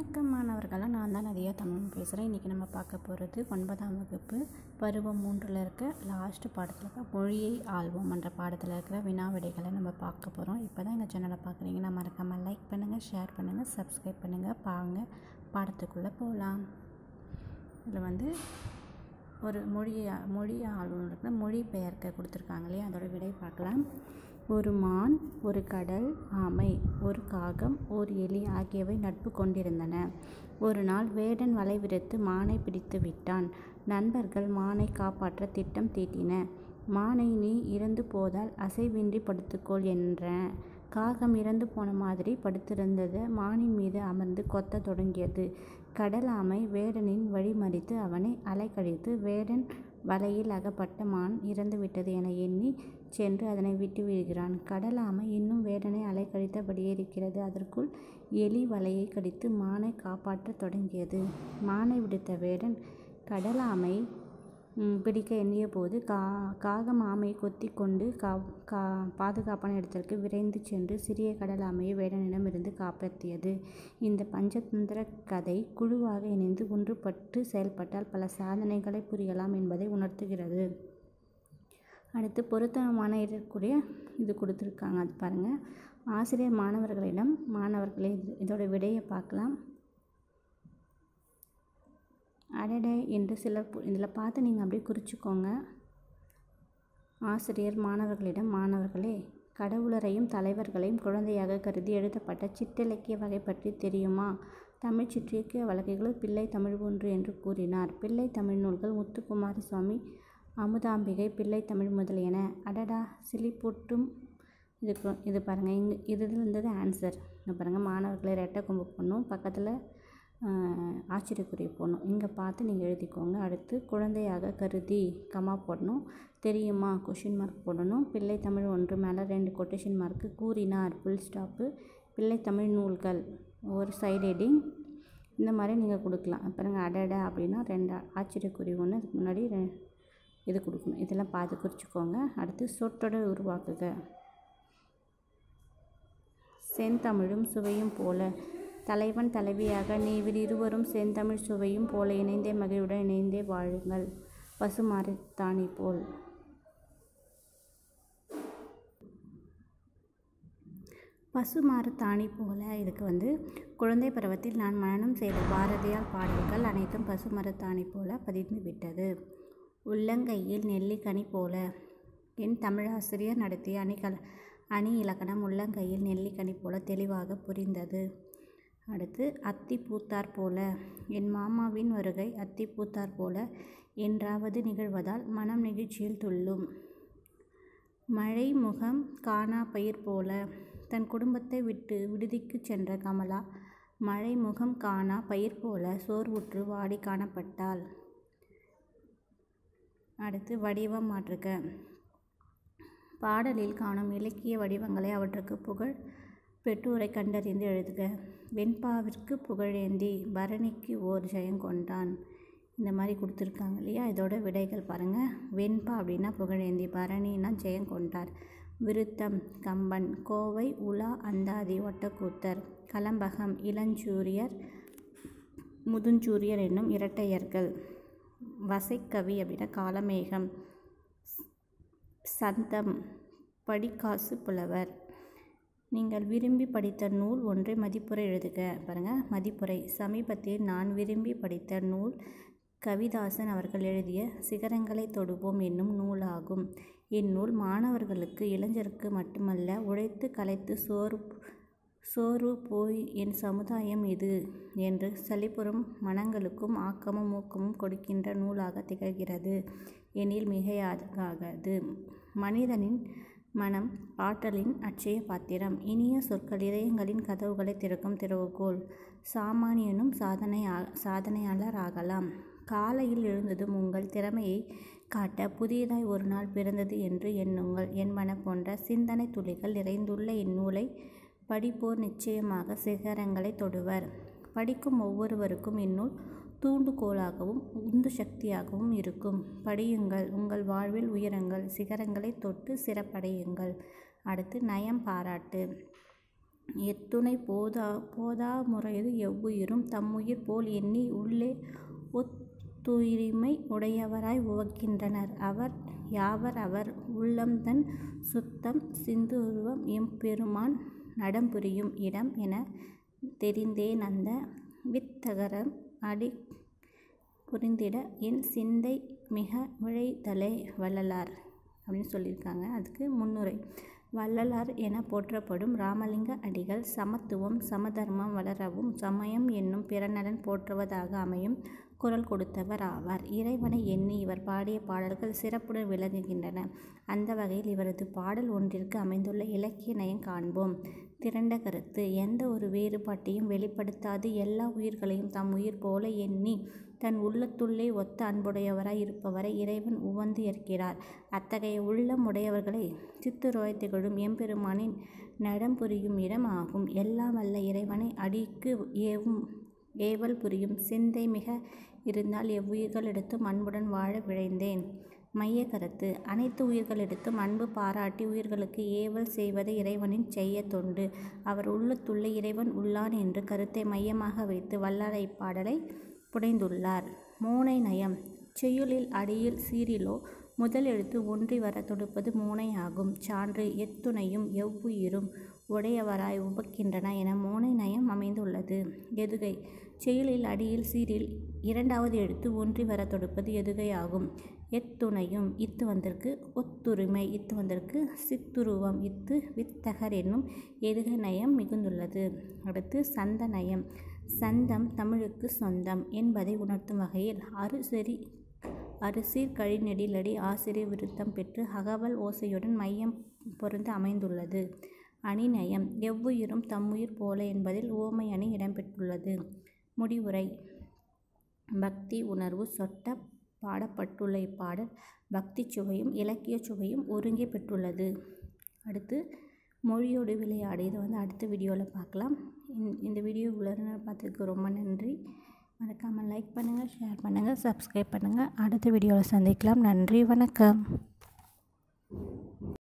வணக்கம் மாணவர்களாக நான் தான் நதியா தமிழ் பேசுகிறேன் இன்றைக்கி நம்ம பார்க்க போகிறது ஒன்பதாம் வகுப்பு பருவம் மூன்றில் இருக்க லாஸ்ட் பாடத்தில் இருக்க மொழியை ஆள்வோம் என்ற பாடத்தில் இருக்கிற வினா விடைகளை நம்ம பார்க்க போகிறோம் இப்போ தான் எங்கள் சேனலை பார்க்குறீங்கன்னா மறக்காமல் லைக் பண்ணுங்கள் ஷேர் பண்ணுங்கள் சப்ஸ்கிரைப் பண்ணுங்கள் பாங்க பாடத்துக்குள்ளே போகலாம் இதில் வந்து ஒரு மொழியை மொழி ஆளுநருக்கு மொழி பெயர்க்க கொடுத்துருக்காங்க இல்லையா அதோட விடை பார்க்கலாம் ஒரு மான் ஒரு கடல் ஆமை ஒரு காகம் ஓர் எலி ஆகியவை நட்பு கொண்டிருந்தன ஒரு நாள் வேடன் வலை விரித்து மானை பிடித்து விட்டான் நண்பர்கள் மானை காப்பாற்ற திட்டம் தீட்டின மானை நீ இறந்து போதால் அசைவின்றி படுத்துக்கொள் என்ற காகம் இறந்து போன மாதிரி படுத்திருந்தது மானின் மீது அமர்ந்து கொத்தத் தொடங்கியது கடல் ஆமை வேடனின் வழிமறித்து அவனை அலைக்கழித்து வேடன் வலையில் அகப்பட்ட மான் இறந்துவிட்டது என எண்ணி சென்று அதனை விட்டு விடுகிறான் கடல் ஆமை இன்னும் வேடனை அலைக்கழித்தபடியே இருக்கிறது அதற்குள் எலி வலையை கடித்து மானை காப்பாற்றத் தொடங்கியது மானை விடுத்த வேடன் கடல் ஆமை பிடிக்க எண்ணிய போது கா காகம் ஆமையை கொத்தி கொண்டு கா கா பாதுகாப்பான இடத்திற்கு விரைந்து சென்று சிறிய கடல் ஆமையை வேடனிடமிருந்து காப்பாற்றியது இந்த பஞ்சதந்திர கதை குழுவாக இணைந்து ஒன்றுபட்டு செயல்பட்டால் பல சாதனைகளை புரியலாம் என்பதை உணர்த்துகிறது அடுத்து பொருத்தமான இருக்கக்கூடிய இது கொடுத்துருக்காங்க அது பாருங்கள் ஆசிரியர் மாணவர்களிடம் மாணவர்களே இதோட விடையை பார்க்கலாம் அடடே என்று சிலர் இதில் பார்த்து நீங்கள் அப்படியே குறிச்சிக்கோங்க ஆசிரியர் மாணவர்களிடம் மாணவர்களே கடவுளரையும் தலைவர்களையும் குழந்தையாக கருதி எழுதப்பட்ட சிற்றிலக்கிய வகை பற்றி தெரியுமா தமிழ் சிற்றிலக்கிய வழக்குகள் பிள்ளை தமிழ் ஒன்று என்று கூறினார் பிள்ளை தமிழ் நூல்கள் முத்துக்குமார சுவாமி அமுதாம்பிகை பிள்ளை தமிழ் முதலியன அடடா சிலிப்பூட்டும் இதுக்கு இது பாருங்கள் இங்கே இது இருந்தது ஆன்சர் இங்கே பாருங்கள் மாணவர்களை ரெட்டை கொம்பு போடணும் பக்கத்தில் ஆச்சரியக்குறி போடணும் இங்கே பார்த்து நீங்கள் எழுதிக்கோங்க அடுத்து குழந்தையாக கருதி கமா போடணும் தெரியுமா கொஷின் மார்க் போடணும் பிள்ளை தமிழ் ஒன்று மேலே ரெண்டு கொட்டேஷன் மார்க்கு கூறினார் ஃபுல் ஸ்டாப்பு பிள்ளை தமிழ் நூல்கள் ஒரு சைடு ஹெட்டிங் இந்த மாதிரி நீங்கள் கொடுக்கலாம் பாருங்க அடடா அப்படின்னா ரெண்டு ஆச்சரியக்குறி ஒன்று அதுக்கு முன்னாடி ரெ இது கொடுக்கணும் இதெல்லாம் பார்த்து குறிச்சிக்கோங்க அடுத்து சொற்றொடர் உருவாக்குக செந்தமிழும் சுவையும் போல தலைவன் தலைவியாக நீவிர் இருவரும் செந்தமிழ் சுவையும் போல இணைந்தே மகிழ்வுடன் இணைந்தே வாழுங்கள் பசுமாறு தானி போல் பசுமாறு தானி போல இதுக்கு வந்து குழந்தை பருவத்தில் நான் மனனம் செய்த பாரதியார் பாடல்கள் அனைத்தும் பசுமரத்தாணி போல பதிந்து விட்டது உள்ளங்கையில் நெல்லிக்கனி போல என் தமிழாசிரியர் நடத்திய அணிகல அணி இலக்கணம் உள்ளங்கையில் நெல்லிக்கனி போல தெளிவாக புரிந்தது அடுத்து அத்தி பூத்தார் போல என் மாமாவின் வருகை அத்தி பூத்தார் போல என்றாவது நிகழ்வதால் மனம் நெகிழ்ச்சியில் துள்ளும் மழை முகம் காணா பயிர் போல தன் குடும்பத்தை விட்டு விடுதிக்கு சென்ற கமலா மழை முகம் காணா பயிர் போல சோர்வுற்று வாடி காணப்பட்டாள் அடுத்து வடிவம் மாற்றுக பாடலில் காணும் இலக்கிய வடிவங்களை அவற்றுக்கு புகழ் பெற்றோரை கண்டறிந்து எழுதுக வெண்பாவிற்கு புகழேந்தி பரணிக்கு ஓர் ஜெயங்கொண்டான் இந்த மாதிரி கொடுத்துருக்காங்க இல்லையா இதோட விடைகள் பாருங்கள் வெண்பா அப்படின்னா புகழேந்தி பரணின்னா ஜெயங்கொண்டார் விருத்தம் கம்பன் கோவை உலா அந்தாதி ஒட்டக்கூத்தர் கலம்பகம் இளஞ்சூரியர் முதுஞ்சூரியர் என்னும் இரட்டையர்கள் வசைக்கவி அப்படின்னா காலமேகம் சந்தம் படிக்காசு புலவர் நீங்கள் விரும்பி படித்த நூல் ஒன்றை மதிப்புரை எழுதுக பாருங்கள் மதிப்புரை சமீபத்தில் நான் விரும்பி படித்த நூல் கவிதாசன் அவர்கள் எழுதிய சிகரங்களை தொடுவோம் என்னும் நூலாகும் இந்நூல் மாணவர்களுக்கு இளைஞருக்கு மட்டுமல்ல உழைத்து கலைத்து சோறு சோறு போய் என் சமுதாயம் இது என்று சலிப்புறும் மனங்களுக்கும் ஆக்கமும் ஊக்கமும் கொடுக்கின்ற நூலாக திகழ்கிறது எனில் மிகையாகாது மனிதனின் மனம் ஆற்றலின் அட்சய பாத்திரம் இனிய சொற்கள் இதயங்களின் கதவுகளை திறக்கும் திறவுகோல் சாமானியனும் சாதனை சாதனையாளர் ஆகலாம் காலையில் எழுந்ததும் உங்கள் திறமையை காட்ட புதியதாய் ஒரு நாள் பிறந்தது என்று எண்ணுங்கள் என்பன போன்ற சிந்தனை துளிகள் நிறைந்துள்ள இந்நூலை படிப்போர் நிச்சயமாக சிகரங்களை தொடுவர் படிக்கும் ஒவ்வொருவருக்கும் இந்நூல் தூண்டுகோலாகவும் உந்து சக்தியாகவும் இருக்கும் படியுங்கள் உங்கள் வாழ்வில் உயரங்கள் சிகரங்களை தொட்டு சிறப்படையுங்கள் அடுத்து நயம் பாராட்டு எத்துணை போதா போதா முறையது எவ்வுயிரும் தம்முயிர் போல் எண்ணி உள்ளே ஒத்துரிமை உடையவராய் உவக்கின்றனர் அவர் யாவர் அவர் உள்ளம்தன் சுத்தம் சிந்துருவம் எம்பெருமான் நடம்புரியும் இடம் என தெரிந்தேன் அந்த வித்தகரம் அடி புரிந்திட என் சிந்தை மிக விழைதலே வள்ளலார் அப்படின்னு சொல்லியிருக்காங்க அதுக்கு முன்னுரை வள்ளலார் என போற்றப்படும் ராமலிங்க அடிகள் சமத்துவம் சமதர்மம் வளரவும் சமயம் என்னும் பிறநலன் போற்றுவதாக அமையும் குரல் கொடுத்தவர் ஆவார் இறைவனை எண்ணி இவர் பாடிய பாடல்கள் சிறப்புடன் விளங்குகின்றன அந்த வகையில் இவரது பாடல் ஒன்றிற்கு அமைந்துள்ள இலக்கிய நயம் காண்போம் திரண்ட கருத்து எந்த ஒரு வேறுபாட்டையும் வெளிப்படுத்தாது எல்லா உயிர்களையும் தம் உயிர் போல எண்ணி தன் உள்ளத்துள்ளே ஒத்த அன்புடையவராய் இருப்பவரை இறைவன் உவந்து ஏற்கிறார் அத்தகைய உள்ளம் உடையவர்களை சித்துரோய் திகழும் எம்பெருமானின் நடம் புரியும் இடம் ஆகும் எல்லாம் வல்ல இறைவனை அடிக்கு ஏவும் ஏவல் புரியும் சிந்தை மிக இருந்தால் எவ்வுயிர்களிடத்தும் அன்புடன் வாழ விழைந்தேன் மைய கருத்து அனைத்து உயிர்களிடத்தும் அன்பு பாராட்டி உயிர்களுக்கு ஏவல் செய்வதை இறைவனின் செய்ய தொண்டு அவர் உள்ளத்துள்ளே இறைவன் உள்ளான் என்று கருத்தை மையமாக வைத்து வல்லார இப்பாடலை புனைந்துள்ளார் மோனை நயம் செய்யுளில் அடியில் சீரிலோ முதல் எழுத்து ஒன்றி வர தொடுப்பது மோனை ஆகும் சான்று எத்துணையும் எவ்வுயிரும் உடையவராய் உபக்கின்றன என மோனை நயம் அமைந்துள்ளது எதுகை செயலில் அடியில் சீரில் இரண்டாவது எழுத்து ஒன்றி வர தொடுப்பது எதுகை ஆகும் எத்துணையும் இத்து வந்திருக்கு ஒத்துரிமை இத்து வந்திருக்கு சித்துருவம் இத்து வித்தகர் என்னும் எதுகை நயம் மிகுந்துள்ளது அடுத்து சந்த நயம் சந்தம் தமிழுக்கு சொந்தம் என்பதை உணர்த்தும் வகையில் அறுசெறி அரிசீர் கழிநெடிலடி ஆசிரியர் விருத்தம் பெற்று அகவல் ஓசையுடன் மையம் பொருந்த அமைந்துள்ளது அணிநயம் எவ்வுயிரும் தம்முயிர் போல என்பதில் ஓமை அணி இடம்பெற்றுள்ளது முடிவுரை பக்தி உணர்வு சொட்ட பாடப்பட்டுள்ள இப்பாடல் பக்தி சுவையும் இலக்கிய சுவையும் ஒருங்கே பெற்றுள்ளது அடுத்து மொழியோடு விளையாடு இதை வந்து அடுத்த வீடியோவில் பார்க்கலாம் இந்த வீடியோ இவ்வளோ நேரம் பார்த்ததுக்கு ரொம்ப நன்றி மறக்காமல் லைக் பண்ணுங்கள் ஷேர் பண்ணுங்கள் சப்ஸ்கிரைப் பண்ணுங்கள் அடுத்த வீடியோவில் சந்திக்கலாம் நன்றி வணக்கம்